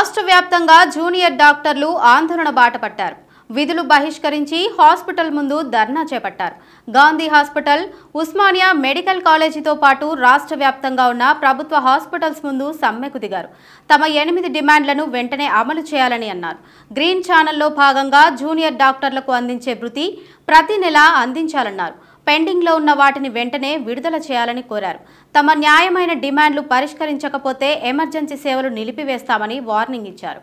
రాష్ట్ర వ్యాప్తంగా జూనియర్ డాక్టర్లు ఆందోళన బాట పట్టారు విధులు బహిష్కరించి హాస్పిటల్ ముందు ధర్నా చేపట్టారు గాంధీ హాస్పిటల్ ఉస్మానియా మెడికల్ కాలేజీతో పాటు రాష్ట్ర వ్యాప్తంగా ఉన్న ప్రభుత్వ హాస్పిటల్స్ ముందు సమ్మెకు దిగారు తమ ఎనిమిది డిమాండ్లను వెంటనే అమలు చేయాలని అన్నారు గ్రీన్ ఛానల్లో భాగంగా జూనియర్ డాక్టర్లకు అందించే వృత్తి ప్రతి నెల అందించాలన్నారు పెండింగ్లో ఉన్న వాటిని వెంటనే విడుదల చేయాలని కోరారు తమ న్యాయమైన డిమాండ్లు పరిష్కరించకపోతే ఎమర్జెన్సీ సేవలు నిలిపివేస్తామని వార్నింగ్ ఇచ్చారు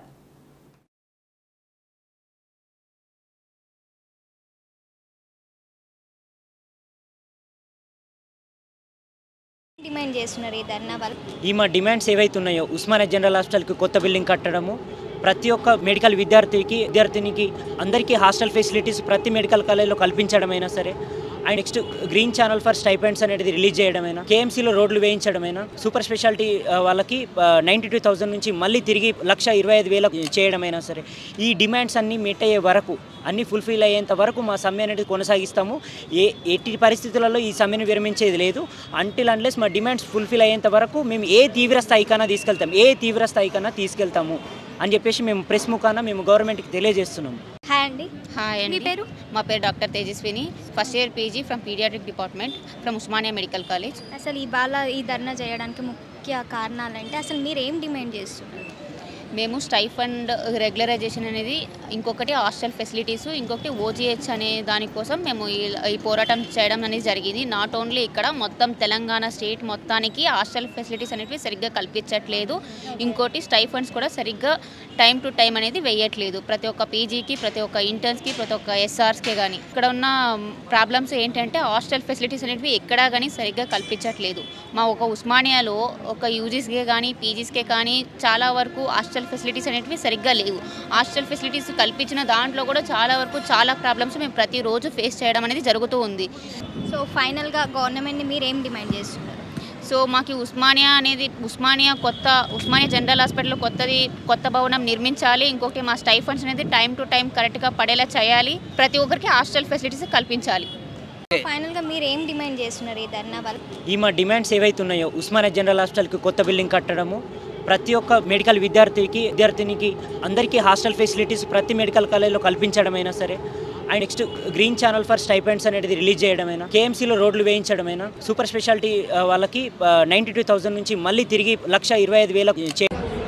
డిమాండ్ చేస్తున్నారు ఈ ధర్నా వాళ్ళు ఈ మా డిమాండ్స్ ఏవైతే ఉన్నాయో ఉస్మానియా జనరల్ హాస్పిటల్కి కొత్త బిల్డింగ్ కట్టడము ప్రతి ఒక్క మెడికల్ విద్యార్థికి విద్యార్థినికి అందరికీ హాస్టల్ ఫెసిలిటీస్ ప్రతి మెడికల్ కాలేజ్లో కల్పించడమైనా సరే and next green channel for stipends అనేది రిలీజ్ చేయడమైనా కేఎంసీలో రోడ్లు వేయించడమైనా సూపర్ స్పెషాలిటీ ఆ, వాళ్ళకి నైంటీ టూ థౌసండ్ నుంచి మళ్ళీ తిరిగి లక్ష ఇరవై ఐదు వేలకు చేయడమైనా సరే ఈ డిమాండ్స్ అన్నీ మీట్ అయ్యే వరకు అన్నీ ఫుల్ఫిల్ అయ్యేంత వరకు మా సమ్మె అనేది కొనసాగిస్తాము ఏ ఎట్టి పరిస్థితులలో ఈ సమ్మెను విరమించేది లేదు అంటిల్ అన్లెస్ మా డిమాండ్స్ ఫుల్ఫిల్ అయ్యేంత వరకు మేము ఏ తీవ్ర స్థాయికైనా తీసుకెళ్తాం ఏ తీవ్ర స్థాయికైనా తీసుకెళ్తాము అని చెప్పేసి మేము ప్రెస్ ముఖాన మేము గవర్నమెంట్కి తెలియజేస్తున్నాము హాయ్ అండి హాయ్ మీ అండి పేరు మా పేరు doctor Tejaswini first year PG from paediatric department from Osmania medical college అసలు ఈ బాల ఈ ధర్నా చేయడానికి ముఖ్య కారణాలు అంటే అసలు మీరు ఏం డిమాండ్ చేస్తున్నారు మేము స్టైఫండ్ రెగ్యులరైజేషన్ అనేది ఇంకొకటి హాస్టల్ ఫెసిలిటీస్ ఇంకొకటి ఓజీహెచ్ అనే దానికోసం మేము ఈ ఈ పోరాటం చేయడం అనేది జరిగింది నాట్ ఓన్లీ ఇక్కడ మొత్తం తెలంగాణ స్టేట్ మొత్తానికి హాస్టల్ ఫెసిలిటీస్ అనేవి సరిగ్గా కల్పించట్లేదు ఇంకోటి స్టైఫండ్స్ కూడా సరిగ్గా టైం టు టైం అనేది వేయట్లేదు ప్రతి ఒక్క పీజీకి ప్రతి ఒక్క ఇంటర్న్స్కి ప్రతి ఒక్క ఎస్ఆర్స్కి కానీ ఇక్కడ ఉన్న ప్రాబ్లమ్స్ ఏంటంటే హాస్టల్ ఫెసిలిటీస్ అనేవి ఎక్కడా కానీ సరిగ్గా కల్పించట్లేదు మా ఒక ఉస్మానియాలో ఒక యూజీస్కే కానీ పీజీస్కే కానీ చాలా వరకు హాస్టల్ ఫెసిలిటీస్ అనేటివి సరిగ్గా లేవు హాస్టల్ ఫెసిలిటీస్ కల్పించిన దాంట్లో కూడా చాలా వరకు చాలా ప్రాబ్లమ్స్ మేము ప్రతిరోజు ఫేస్ చేయడం అనేది జరుగుతూ ఉంది సో ఫైనల్గా గవర్నమెంట్ని మీరు ఏం డిమాండ్ చేస్తున్నారు సో మాకు ఉస్మానియా అనేది ఉస్మానియా కొత్త ఉస్మానియా జనరల్ హాస్పిటల్ కొత్తది కొత్త భవనం నిర్మించాలి ఇంకొకటి మా స్టైఫండ్స్ అనేది టైం టు టైం కరెక్ట్గా పడేలా చేయాలి ప్రతి ఒక్కరికి హాస్టల్ ఫెసిలిటీస్ కల్పించాలి ఫైనల్గా మీరు ఏం డిమాండ్ చేస్తున్నారు ఈ ధర్నా వాళ్ళు ఈ మా డిమాండ్స్ ఏవైతే ఉన్నాయో ఉస్మానియా జనరల్ హాస్పిటల్కి కొత్త బిల్డింగ్ కట్టడము ప్రతి ఒక్క మెడికల్ విద్యార్థికి విద్యార్థినికి అందరికీ హాస్టల్ ఫెసిలిటీస్ ప్రతి మెడికల్ కాలేజ్లో కల్పించడమైనా సరే and next green channel for stipends అనేది రిలీజ్ చేయడమైనా కేఎంసీలో రోడ్లు వేయించడమైనా సూపర్ స్పెషాలిటీ ఆ, వాళ్ళకి నైంటీ టూ థౌసండ్ నుంచి మళ్ళీ తిరిగి లక్ష ఇరవై ఐదు వేలకు చే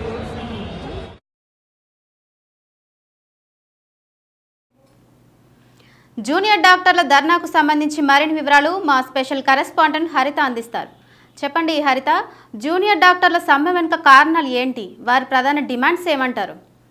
జూనియర్ డాక్టర్ల ధర్నాకు సంబంధించి మరిన్ని వివరాలు మా స్పెషల్ కరెస్పాండెంట్ హరిత అందిస్తారు చెప్పండి హరిత జూనియర్ డాక్టర్ల సమ్మె వెనుక కారణాలు ఏంటి వారి ప్రధాన డిమాండ్స్ ఏమంటారు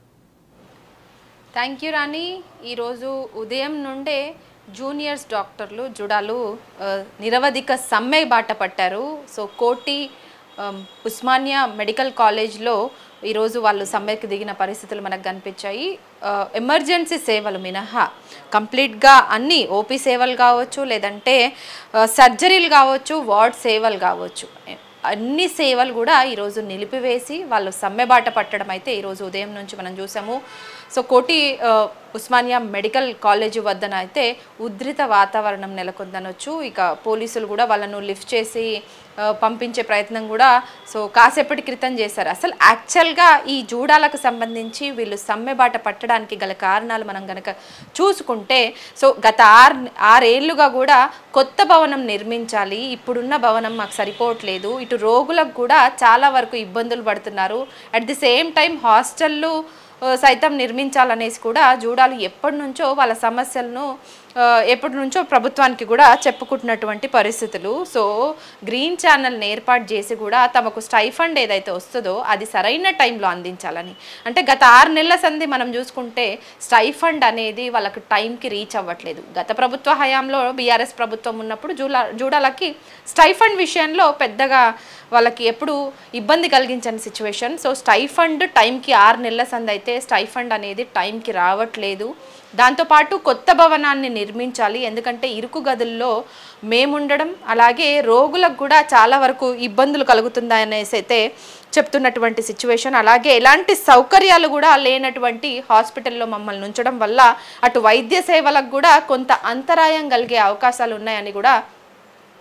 థ్యాంక్ యూ రాణి ఈరోజు ఉదయం నుండే జూనియర్స్ డాక్టర్లు జుడాలు ఆ, నిరవధిక సమ్మె బాట పట్టారు సో కోటి ఆమ్, ఉస్మానియా మెడికల్ కాలేజ్లో ఈరోజు వాళ్ళు సమ్మెకి దిగిన పరిస్థితులు మనకు కనిపించాయి ఆ, ఎమర్జెన్సీ సేవలు మినహా కంప్లీట్గా అన్ని ఓపీ సేవలు కావచ్చు లేదంటే ఆ, సర్జరీలు కావచ్చు వార్డ్ సేవలు కావచ్చు అన్ని సేవలు కూడా ఈరోజు నిలిపివేసి వాళ్ళు సమ్మెబాట పట్టడం అయితే ఈరోజు ఉదయం నుంచి మనం చూసాము సో కోటి ఆ, ఉస్మానియా మెడికల్ కాలేజీ వద్దన అయితే ఉధృత వాతావరణం నెలకొందనొచ్చు ఇక పోలీసులు కూడా వాళ్ళను లిఫ్ట్ చేసి ఆ, పంపించే ప్రయత్నం కూడా సో కాసేపటి క్రితం చేశారు అసలు యాక్చువల్గా ఈ జూడాలకు సంబంధించి వీళ్ళు సమ్మెబాట పట్టడానికి గల కారణాలు మనం గనక చూసుకుంటే సో గత ఆరు ఆరేళ్లుగా కూడా కొత్త భవనం నిర్మించాలి ఇప్పుడున్న భవనం మాకు సరిపోవట్లేదు ఇటు రోగులకు కూడా చాలా వరకు ఇబ్బందులు పడుతున్నారు అట్ ది సేమ్ టైం హాస్టళ్ళు ఆ, సైతం నిర్మించాలనేసి కూడా జూడాలు ఎప్పటి నుంచో వాళ్ళ సమస్యలను ఆ, ఎప్పటి నుంచో ప్రభుత్వానికి కూడా చెప్పుకుంటున్నటువంటి పరిస్థితులు సో గ్రీన్ ఛానల్ని ఏర్పాటు చేసి కూడా తమకు స్టైఫండ్ ఏదైతే వస్తుందో అది సరైన టైంలో అందించాలని అంటే గత ఆరు నెలల సంధి మనం చూసుకుంటే స్టైఫండ్ అనేది వాళ్ళకి టైంకి రీచ్ అవ్వట్లేదు గత ప్రభుత్వ హయాంలో బీఆర్ఎస్ ప్రభుత్వం ఉన్నప్పుడు జూలా జూడాలకి స్టైఫండ్ విషయంలో పెద్దగా వాళ్ళకి ఎప్పుడు ఇబ్బంది కలిగించని సిచ్యువేషన్ సో స్టైఫండ్ టైంకి ఆరు నెలల సంది అయితే స్టైఫండ్ అనేది టైంకి రావట్లేదు దాంతోపాటు కొత్త భవనాన్ని నిర్మించాలి ఎందుకంటే ఇరుకు గదుల్లో మేముండడం అలాగే రోగులకు కూడా చాలా వరకు ఇబ్బందులు కలుగుతుందనేసి అయితే చెప్తున్నటువంటి సిచ్యువేషన్ అలాగే ఎలాంటి సౌకర్యాలు కూడా లేనటువంటి హాస్పిటల్లో మమ్మల్ని ఉంచడం వల్ల అటు వైద్య సేవలకు కూడా కొంత అంతరాయం కలిగే అవకాశాలు ఉన్నాయని కూడా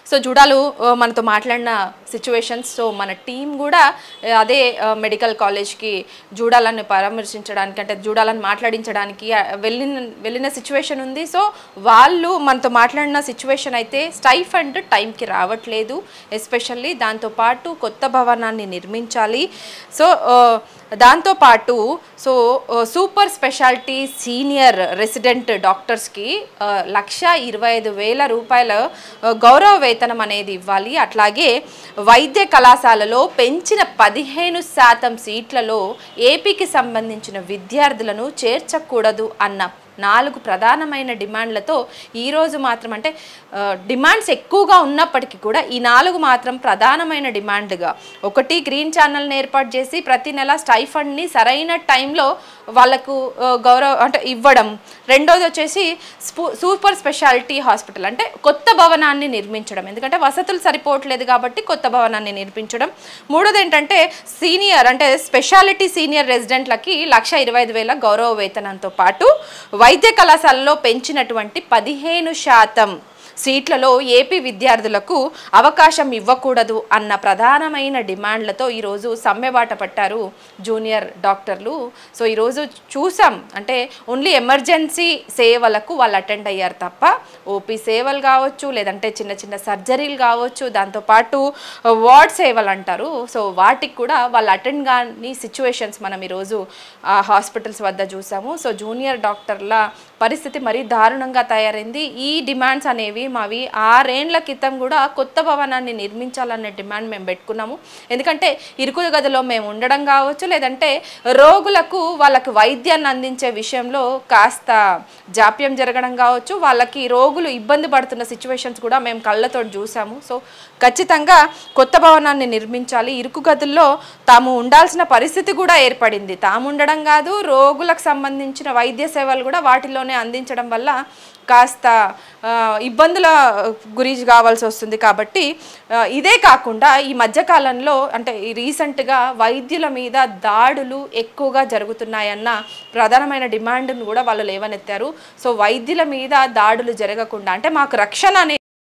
సో జుడాలు ఆ, మనతో మాట్లాడిన సిచ్యువేషన్స్ సో మన టీం కూడా ఆ, అదే ఆ, మెడికల్ కాలేజ్కి జూడాలను పరామర్శించడానికి అంటే జూడాలను మాట్లాడించడానికి ఆ, వెళ్ళిన వెళ్ళిన సిచ్యువేషన్ ఉంది సో వాళ్ళు మనతో మాట్లాడిన సిచ్యువేషన్ అయితే స్టైఫండ్ టైంకి రావట్లేదు ఎస్పెషల్లీ దాంతోపాటు కొత్త భవనాన్ని నిర్మించాలి సో ఆ, దాంతోపాటు సో ఆ, సూపర్ స్పెషాలిటీ సీనియర్ రెసిడెంట్ డాక్టర్స్కి ఆ, లక్ష ఇరవై ఐదు వేల రూపాయల ఆ, గౌరవ వేతనం అనేది ఇవ్వాలి అట్లాగే వైద్య కళాశాలలో పెంచిన పదిహేను శాతం సీట్లలో ఏపీకి సంబంధించిన విద్యార్థులను చేర్చకూడదు అన్న నాలుగు ప్రధానమైన డిమాండ్లతో ఈరోజు మాత్రం అంటే ఆ, డిమాండ్స్ ఎక్కువగా ఉన్నప్పటికీ కూడా ఈ నాలుగు మాత్రం ప్రధానమైన డిమాండ్గా ఒకటి గ్రీన్ ఛానల్ని ఏర్పాటు చేసి ప్రతి నెల స్టైఫండ్ని సరైన టైంలో వాళ్ళకు ఆ, గౌరవ అంటే ఇవ్వడం రెండోది వచ్చేసి స్పూ- సూపర్ స్పెషాలిటీ హాస్పిటల్ అంటే కొత్త భవనాన్ని నిర్మించడం ఎందుకంటే వసతులు సరిపోవట్లేదు కాబట్టి కొత్త భవనాన్ని నిర్మించడం మూడోది ఏంటంటే సీనియర్ అంటే స్పెషాలిటీ సీనియర్ రెసిడెంట్లకి లక్ష ఇరవై ఐదు వేల గౌరవ వేతనంతో పాటు వైద్య కళాశాలలో పెంచినటువంటి పదిహేను శాతం సీట్లలో ఏపీ విద్యార్థులకు అవకాశం ఇవ్వకూడదు అన్న ప్రధానమైన డిమాండ్లతో ఈరోజు సమ్మెబాట పట్టారు జూనియర్ డాక్టర్లు సో ఈరోజు చూసాం అంటే ఓన్లీ ఎమర్జెన్సీ సేవలకు వాళ్ళు అటెండ్ అయ్యారు తప్ప ఓపీ సేవలు కావచ్చు లేదంటే చిన్న చిన్న సర్జరీలు కావచ్చు దాంతోపాటు వార్డ్ సేవలు అంటారు సో వాటికి కూడా వాళ్ళు అటెండ్ కాని సిచ్యువేషన్స్ మనం ఈరోజు ఆ హాస్పిటల్స్ వద్ద చూసాము సో జూనియర్ డాక్టర్ల పరిస్థితి మరీ దారుణంగా తయారైంది ఈ డిమాండ్స్ అనేవి మావి ఆరేండ్ల క్రితం కూడా కొత్త భవనాన్ని నిర్మించాలనే డిమాండ్ మేము పెట్టుకున్నాము ఎందుకంటే ఇరుకు గదిలో మేము ఉండడం కావచ్చు లేదంటే రోగులకు వాళ్ళకి వైద్యాన్ని అందించే విషయంలో కాస్త జాప్యం జరగడం కావచ్చు వాళ్ళకి రోగులు ఇబ్బంది పడుతున్న సిచ్యువేషన్స్ కూడా మేము కళ్ళతో చూసాము సో ఖచ్చితంగా కొత్త భవనాన్ని నిర్మించాలి ఇరుకు గదుల్లో తాము ఉండాల్సిన పరిస్థితి కూడా ఏర్పడింది తాము ఉండడం కాదు రోగులకు సంబంధించిన వైద్య సేవలు కూడా వాటిలోనే అందించడం వల్ల కాస్త ఆ, ఇబ్బందుల గురి కావాల్సి వస్తుంది కాబట్టి ఆ, ఇదే కాకుండా ఈ మధ్యకాలంలో అంటే ఈ రీసెంట్గా వైద్యుల మీద దాడులు ఎక్కువగా జరుగుతున్నాయన్న ప్రధానమైన డిమాండ్ను కూడా వాళ్ళు లేవనెత్తారు సో వైద్యుల మీద దాడులు జరగకుండా అంటే మాకు రక్షణ అనే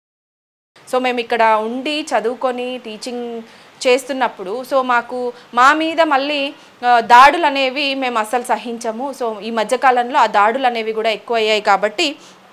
సో మేము ఇక్కడ ఉండి చదువుకొని టీచింగ్ చేస్తున్నప్పుడు సో మాకు మా మీద మళ్ళీ ఆ, దాడులు అనేవి మేము అస్సలు సహించము సో ఈ మధ్యకాలంలో ఆ దాడులు అనేవి కూడా ఎక్కువ అయ్యాయి కాబట్టి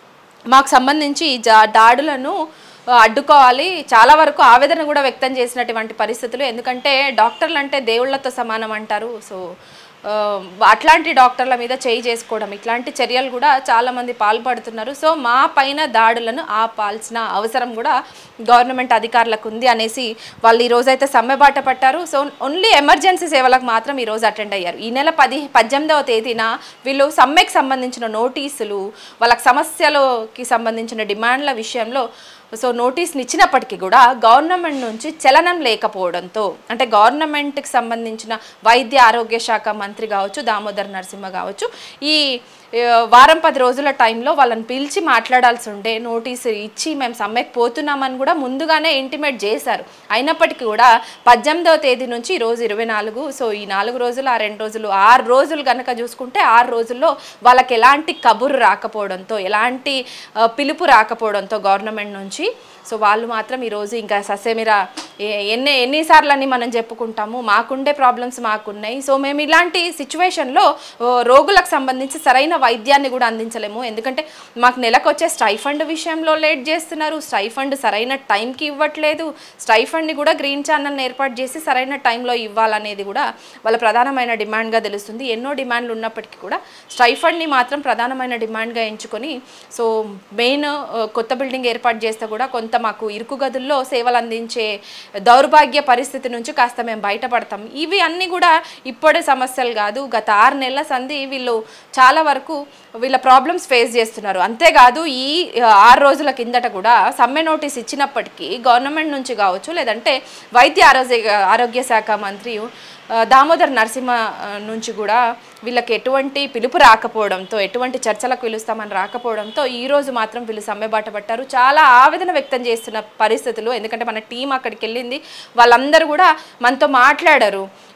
మాకు సంబంధించి ఈ జా దాడులను ఆ, అడ్డుకోవాలి చాలా వరకు ఆవేదన కూడా వ్యక్తం చేసినటువంటి పరిస్థితులు ఎందుకంటే డాక్టర్లు అంటే దేవుళ్ళతో సమానం అంటారు సో ఆ, అట్లాంటి డాక్టర్ల మీద చేయి చేసుకోవడం ఇట్లాంటి చర్యలు కూడా చాలామంది పాల్పడుతున్నారు సో మా పైన దాడులను ఆపాల్సిన అవసరం కూడా గవర్నమెంట్ అధికారులకు ఉంది అనేసి వాళ్ళు ఈ రోజైతే సమ్మె బాట పట్టారు సో ఓన్లీ ఎమర్జెన్సీ సేవలకు మాత్రం ఈరోజు అటెండ్ అయ్యారు ఈ నెల పది పద్దెనిమిదవ తేదీన వీళ్ళు సమ్మెకి సంబంధించిన నోటీసులు వాళ్ళకి సమస్యలకి సంబంధించిన డిమాండ్ల విషయంలో సో నోటీస్ని ఇచ్చినప్పటికీ కూడా గవర్నమెంట్ నుంచి చలనం లేకపోవడంతో అంటే గవర్నమెంట్కి సంబంధించిన వైద్య ఆరోగ్య శాఖ మంత్రి కావచ్చు దామోదర్ నరసింహ కావచ్చు ఈ ఆ, వారం పది రోజుల టైంలో వాళ్ళని పిలిచి మాట్లాడాల్సి ఉండే నోటీసు ఇచ్చి మేము సమ్మెకి పోతున్నామని కూడా ముందుగానే ఇంటిమేట్ చేశారు అయినప్పటికీ కూడా పద్దెనిమిదవ తేదీ నుంచి ఈ రోజు ఇరవై నాలుగు సో ఈ నాలుగు రోజులు ఆ రెండు రోజులు ఆరు రోజులు కనుక చూసుకుంటే ఆరు రోజుల్లో వాళ్ళకి ఎలాంటి కబురు రాకపోవడంతో ఎలాంటి ఆ, పిలుపు రాకపోవడంతో గవర్నమెంట్ నుంచి సో వాళ్ళు మాత్రం ఈరోజు ఇంకా ససేమిరా ఏ- ఎన్ని ఎన్నిసార్లు అని మనం చెప్పుకుంటాము మాకుండే ప్రాబ్లమ్స్ మాకున్నాయి సో మేము ఇలాంటి సిచ్యువేషన్లో రోగులకు సంబంధించి సరైన వైద్యాన్ని కూడా అందించలేము ఎందుకంటే మాకు నెలకు వచ్చే స్టైఫండ్ విషయంలో లేట్ చేస్తున్నారు స్టైఫండ్ సరైన టైంకి ఇవ్వట్లేదు స్టైఫండ్ని కూడా గ్రీన్ ఛానల్ని ఏర్పాటు చేసి సరైన టైంలో ఇవ్వాలనేది కూడా వాళ్ళ ప్రధానమైన డిమాండ్గా తెలుస్తుంది ఎన్నో డిమాండ్లు ఉన్నప్పటికీ కూడా స్టైఫండ్ని మాత్రం ప్రధానమైన డిమాండ్గా ఎంచుకొని సో మెయిన్ కొత్త బిల్డింగ్ ఏర్పాటు చేస్తే కూడా కొంత మాకు ఇరుకు గదుల్లో సేవలు అందించే దౌర్భాగ్య పరిస్థితి నుంచి కాస్త మేము బయటపడతాం ఇవి అన్నీ కూడా ఇప్పుడే సమస్యలు కాదు గత ఆరు నెలల సంధి వీళ్ళు చాలా వరకు వీళ్ళ ప్రాబ్లమ్స్ ఫేస్ చేస్తున్నారు అంతేకాదు ఈ ఆ, ఆరు రోజుల కిందట కూడా సమ్మె నోటీస్ ఇచ్చినప్పటికీ గవర్నమెంట్ నుంచి కావచ్చు లేదంటే వైద్య ఆరోగ్య ఆరోగ్య శాఖ మంత్రి ఆ, దామోదర్ నరసింహ ఆ, నుంచి కూడా వీళ్ళకి ఎటువంటి పిలుపు రాకపోవడంతో ఎటువంటి చర్చలకు పిలుస్తామని రాకపోవడంతో ఈ రోజు మాత్రం వీళ్ళు సమ్మె బాట పట్టారు చాలా ఆవేదన వ్యక్తం చేస్తున్న పరిస్థితులు ఎందుకంటే మన టీం అక్కడికి వెళ్ళింది వాళ్ళందరూ కూడా మనతో మాట్లాడారు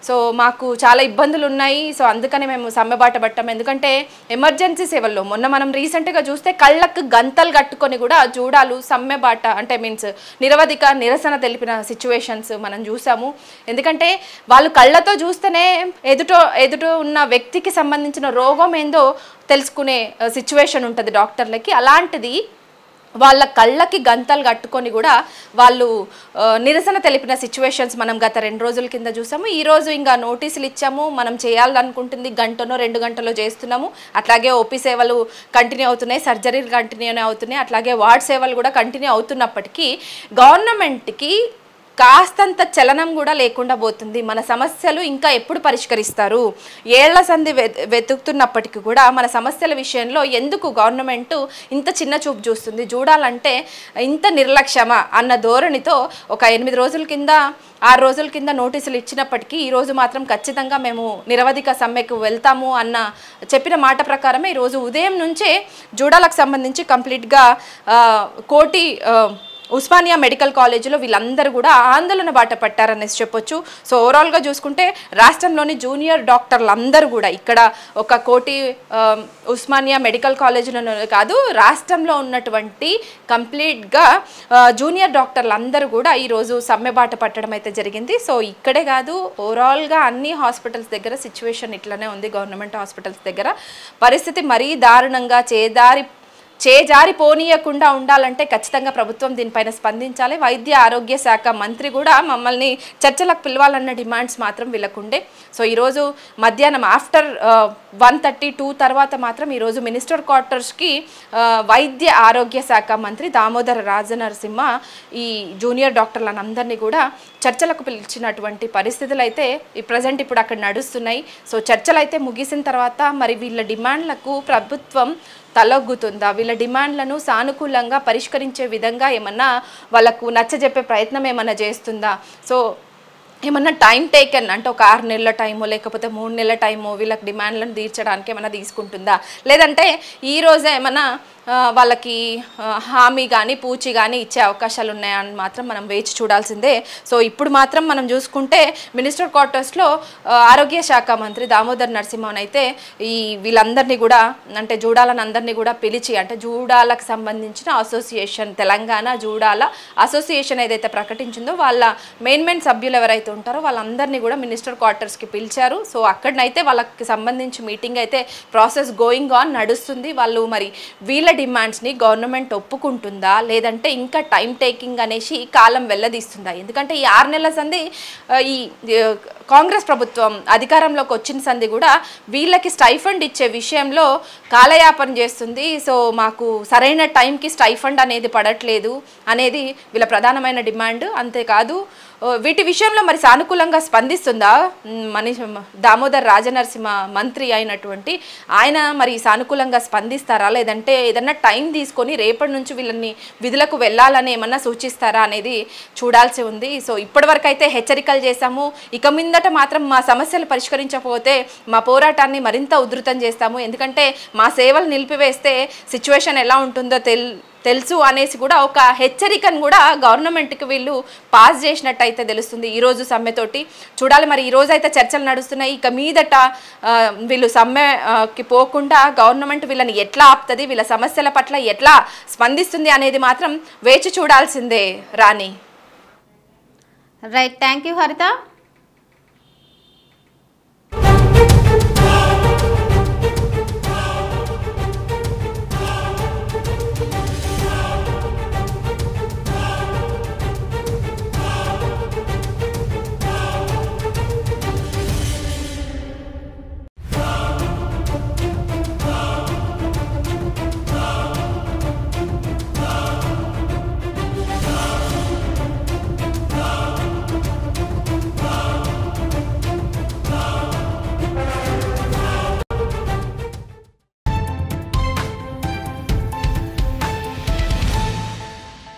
సో మాకు చాలా ఇబ్బందులు ఉన్నాయి సో అందుకని మేము సమ్మెబాట పట్టాం ఎందుకంటే ఎమర్జెన్సీ సేవల్లో మొన్న మనం రీసెంట్గా చూస్తే కళ్ళకు గంతలు కట్టుకొని కూడా జూడాలు సమ్మెబాట అంటే మీన్స్ నిరవధిక నిరసన తెలిపిన సిచ్యువేషన్స్ మనం చూసాము ఎందుకంటే వాళ్ళు కళ్ళతో చూస్తేనే ఎదుట ఎదుట ఉన్న వ్యక్తికి సంబంధించిన రోగం ఏందో తెలుసుకునే సిచ్యువేషన్ ఉంటుంది డాక్టర్లకి అలాంటిది వాళ్ళ కళ్ళకి గంతలు కట్టుకొని కూడా వాళ్ళు ఆ, నిరసన తెలిపిన సిచ్యువేషన్స్ మనం గత రెండు రోజుల కింద చూసాము ఈ రోజు ఇంకా నోటీసులు ఇచ్చాము మనం చేయాలనుకుంటుంది గంటనో రెండు గంటలో చేస్తున్నాము అట్లాగే ఓపీ సేవలు కంటిన్యూ అవుతున్నాయి సర్జరీలు కంటిన్యూ అవుతున్నాయి అట్లాగే వార్డ్ సేవలు కూడా కంటిన్యూ అవుతున్నప్పటికీ గవర్నమెంట్కి కాస్తంత చలనం కూడా లేకుండా పోతుంది మన సమస్యలు ఇంకా ఎప్పుడు పరిష్కరిస్తారు ఏళ్ల సంధి వె వెతుకుతున్నప్పటికీ కూడా మన సమస్యల విషయంలో ఎందుకు గవర్నమెంట్ ఇంత చిన్న చూపు చూస్తుంది చూడాలంటే ఇంత నిర్లక్ష్యమా అన్న ధోరణితో ఒక ఎనిమిది రోజుల కింద ఆరు రోజుల కింద నోటీసులు ఇచ్చినప్పటికీ ఈ రోజు మాత్రం ఖచ్చితంగా మేము నిరవధిక సమ్మెకు వెళ్తాము అన్న చెప్పిన మాట ప్రకారమే ఈరోజు ఉదయం నుంచే జూడాలకు సంబంధించి కంప్లీట్గా ఆ, కోటి ఆ, ఉస్మానియా మెడికల్ కాలేజీలో వీళ్ళందరూ కూడా ఆందోళన బాట పట్టారనేసి చెప్పొచ్చు సో ఓవరాల్గా చూసుకుంటే రాష్ట్రంలోని జూనియర్ డాక్టర్లు అందరూ కూడా ఇక్కడ ఒక కోటి ఆ, ఉస్మానియా మెడికల్ కాలేజీలో కాదు రాష్ట్రంలో ఉన్నటువంటి కంప్లీట్గా ఆ, జూనియర్ డాక్టర్లు అందరూ కూడా ఈరోజు సమ్మె బాట పట్టడం అయితే జరిగింది సో ఇక్కడే కాదు ఓవరాల్గా అన్ని హాస్పిటల్స్ దగ్గర సిచ్యువేషన్ ఇట్లానే ఉంది గవర్నమెంట్ హాస్పిటల్స్ దగ్గర పరిస్థితి మరీ దారుణంగా చేదారి చేజారి పోనీయకుండా ఉండాలంటే ఖచ్చితంగా ప్రభుత్వం దీనిపైన స్పందించాలి వైద్య ఆరోగ్య శాఖ మంత్రి కూడా మమ్మల్ని చర్చలకు పిలవాలన్న డిమాండ్స్ మాత్రం వీళ్ళకుండే సో ఈరోజు మధ్యాహ్నం ఆఫ్టర్ వన్ థర్టీ టూ తర్వాత మాత్రం ఈరోజు మినిస్టర్ క్వార్టర్స్కి వైద్య ఆరోగ్య శాఖ మంత్రి దామోదర రాజనరసింహ ఈ జూనియర్ డాక్టర్లను అందరినీ కూడా చర్చలకు పిలిచినటువంటి పరిస్థితులు అయితే ఈ ప్రజెంట్ ఇప్పుడు అక్కడ నడుస్తున్నాయి సో చర్చలు అయితే ముగిసిన తర్వాత మరి వీళ్ళ డిమాండ్లకు ప్రభుత్వం తలొగ్గుతుందా వీళ్ళ డిమాండ్లను సానుకూలంగా పరిష్కరించే విధంగా ఏమన్నా వాళ్ళకు నచ్చజెప్పే ప్రయత్నం ఏమన్నా చేస్తుందా సో ఏమన్నా టైం టేకెన్ అంటే ఒక ఆరు నెలల టైమో లేకపోతే మూడు నెలల టైమో వీళ్ళకి డిమాండ్లను తీర్చడానికి ఏమైనా తీసుకుంటుందా లేదంటే ఈ రోజే ఏమన్నా ఆ, వాళ్ళకి ఆ, హామీ కానీ పూచి కానీ ఇచ్చే అవకాశాలు ఉన్నాయని మాత్రం మనం వేచి చూడాల్సిందే సో ఇప్పుడు మాత్రం మనం చూసుకుంటే మినిస్టర్ క్వార్టర్స్లో ఆ, ఆరోగ్య శాఖ మంత్రి దామోదర్ నరసింహన్ అయితే ఈ వీళ్ళందరినీ కూడా అంటే జూడాలని అందరినీ కూడా పిలిచి అంటే జూడాలకు సంబంధించిన అసోసియేషన్ తెలంగాణ జూడాల అసోసియేషన్ ఏదైతే ప్రకటించిందో వాళ్ళ మెయిన్ మెయిన్ సభ్యులు ఎవరైతే ఉంటారో వాళ్ళందరినీ కూడా మినిస్టర్ క్వార్టర్స్కి పిలిచారు సో అక్కడనైతే వాళ్ళకి సంబంధించి మీటింగ్ అయితే ప్రాసెస్ గోయింగ్ ఆన్ నడుస్తుంది వాళ్ళు మరి వీళ్ళ డిమాండ్స్ని గవర్నమెంట్ ఒప్పుకుంటుందా లేదంటే ఇంకా టైం టేకింగ్ అనేసి కాలం వెళ్ళదీస్తుందా ఎందుకంటే ఈ ఆరు నెలల సంది ఆ, ఈ ఆ, కాంగ్రెస్ ప్రభుత్వం అధికారంలోకి వచ్చిన సంది కూడా వీళ్ళకి స్టైఫండ్ ఇచ్చే విషయంలో కాలయాపన చేస్తుంది సో మాకు సరైన టైంకి స్టైఫండ్ అనేది పడట్లేదు అనేది వీళ్ళ ప్రధానమైన డిమాండ్ అంతేకాదు ఓ, వీటి విషయంలో మరి సానుకూలంగా స్పందిస్తుందా మ్, మనీష్ దామోదర్ రాజనరసింహ మంత్రి అయినటువంటి ఆయన మరి సానుకూలంగా స్పందిస్తారా లేదంటే ఏదన్నా టైం తీసుకొని రేపటి నుంచి వీళ్ళని విధులకు వెళ్ళాలని ఏమన్నా సూచిస్తారా అనేది చూడాల్సి ఉంది సో ఇప్పటివరకు అయితే హెచ్చరికలు చేశాము ఇక మీదట మాత్రం మా సమస్యలు పరిష్కరించకపోతే మా పోరాటాన్ని మరింత ఉధృతం చేస్తాము ఎందుకంటే మా సేవలు నిలిపివేస్తే సిచ్యువేషన్ ఎలా ఉంటుందో తెల్ తెలుసు అనేసి కూడా ఒక హెచ్చరికను కూడా గవర్నమెంట్కి వీళ్ళు పాస్ చేసినట్టు అయితే తెలుస్తుంది ఈరోజు సమ్మెతోటి చూడాలి మరి ఈ రోజు అయితే చర్చలు నడుస్తున్నాయి ఇక మీదట ఆ, వీళ్ళు సమ్మెకి పోకుండా గవర్నమెంట్ వీళ్ళని ఎట్లా ఆపుతుంది వీళ్ళ సమస్యల పట్ల ఎట్లా స్పందిస్తుంది అనేది మాత్రం వేచి చూడాల్సిందే రాణి రైట్ థ్యాంక్ యూ హరిత